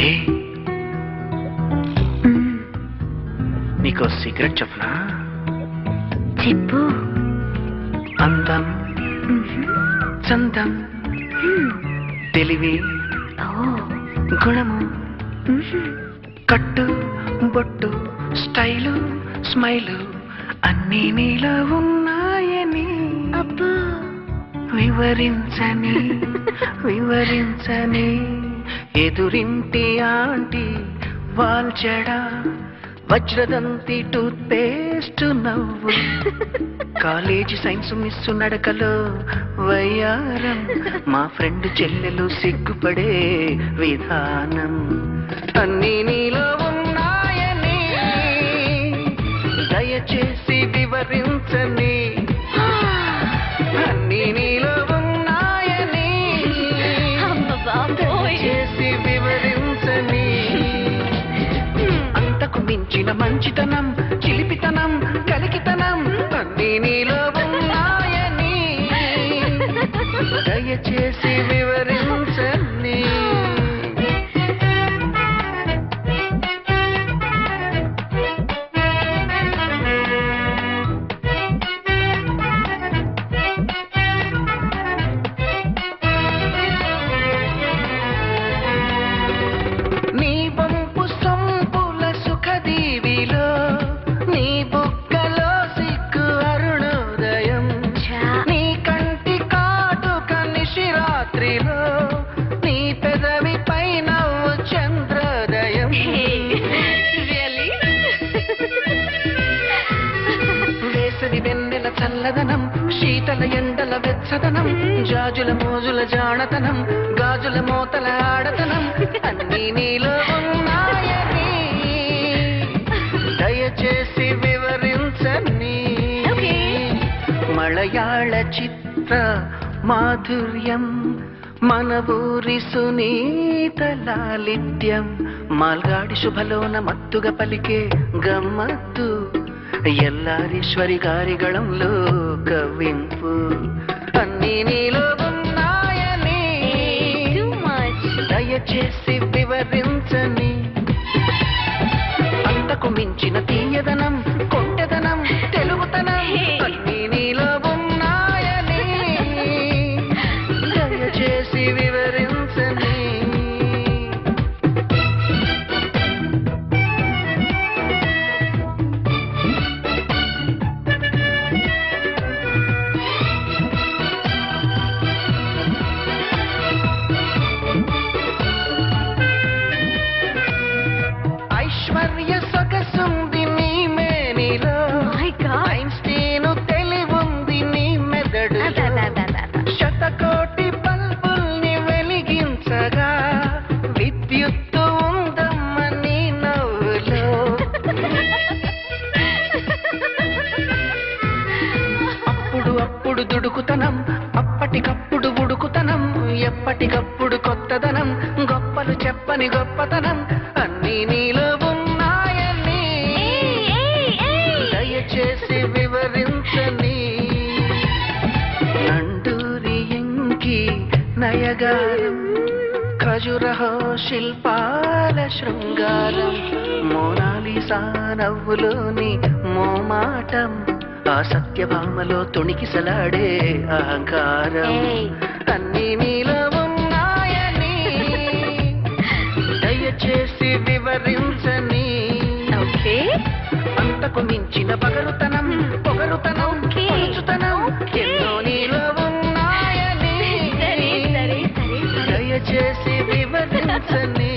హే నీకో సీక్రెట్ చెప్పనా చెప్పు అందం చందం తెలివి ఓ గుణము కట్టు బొట్టు స్టైలు స్మైలు అన్నీ నీలో ఉన్నాయని అబ్బో వివరించని వివరించని ఎదురింటి ఆంటీ వాల్చడ వజ్రదంతి టూత్ పేస్ట్ నవ్వు కాలేజీ సైన్స్ మిస్ నడకలో వయ్యారం మా ఫ్రెండ్ చెల్లెలు సిగ్గుపడే విధానం అన్నీ నీలో ఉన్నాయని దయచేసి వివరించని అన్నీ నీలో ఉన్నాయని అమ్మ బాబోయ్ దయచేసి వివరించని అంతకు మించిన మంచితనం చిలిపితనం కలికితనం అన్నీ నీలో ఉన్నాయని దయచేసి వివరించని నీ వంపు సొంపుల సుఖదీవిలో నీ బుగ్గలో సిగ్గు అరుణోదయం ఛా. నీ కంటి కాటుక నిశిరాత్రిలో నీ పెదవి పైన చంద్రోదయం రియలీ వేసవి వెన్నెల చల్లదనం శీతల ఎండల వెచ్చదనం జాజుల మోజుల జాడతనం గాజుల మోతల ఆడతనం అన్నీ నీలో ఉన్నాయని దయచేసి వివరించని ఓకే. మలయాళ చిత్ర మాధుర్యం మన ఊరి సునీత లాలిత్యం మాల్గాడి శుభలోన మత్తుగా పలికే గమ్మత్తు ఎల్లారీశ్వరి గారి గళంలో కవ్వింపు అన్నీ నీలో ఉన్నాయని టూ మచ్ దయచేసి వివరించని అంతకు మించిన తీయదనం కొంటెదనం తెలుగుతనం అన్నీ నీలో ఉన్నాయని దయచేసి వివరించని ఐశ్వర్య సొగసుంది నీ మేనిలో మై గాడ్ ఐన్స్టీను తెలివుంది నీ మెదడు శతకోటి బల్బుల్ని వెలిగించగా విద్యుత్తు ఉందమ్మ నీ నవ్వులో అప్పుడు అప్పుడు దుడుకుతనం అప్పటికప్పుడు ఉడుకుతనం ఎప్పటికప్పుడు కొత్తదనం గొప్పలు చెప్పని గొప్పతనం అన్నీ నీలో ఉన్నాయని దయచేసి వివరించని నండూరి ఎంకి నయగారం ఖజురహో శిల్పాల శృంగారం మోనాలిసా నవ్వులోని మోమాటం ఆ సత్యభామలో తొణికిసలాడే అహంకారం ఏయ్. అన్నీ నీలో ఉన్నాయని దయచేసి వివరించని ఓకే అంతకు మించిన పగరుతనం పొగరుతనం ఓకే. పలుచుతనం ఓకే. ఎన్నో నీలో ఉన్నాయని సరే సరే సరే సరే దయచేసి వివరించని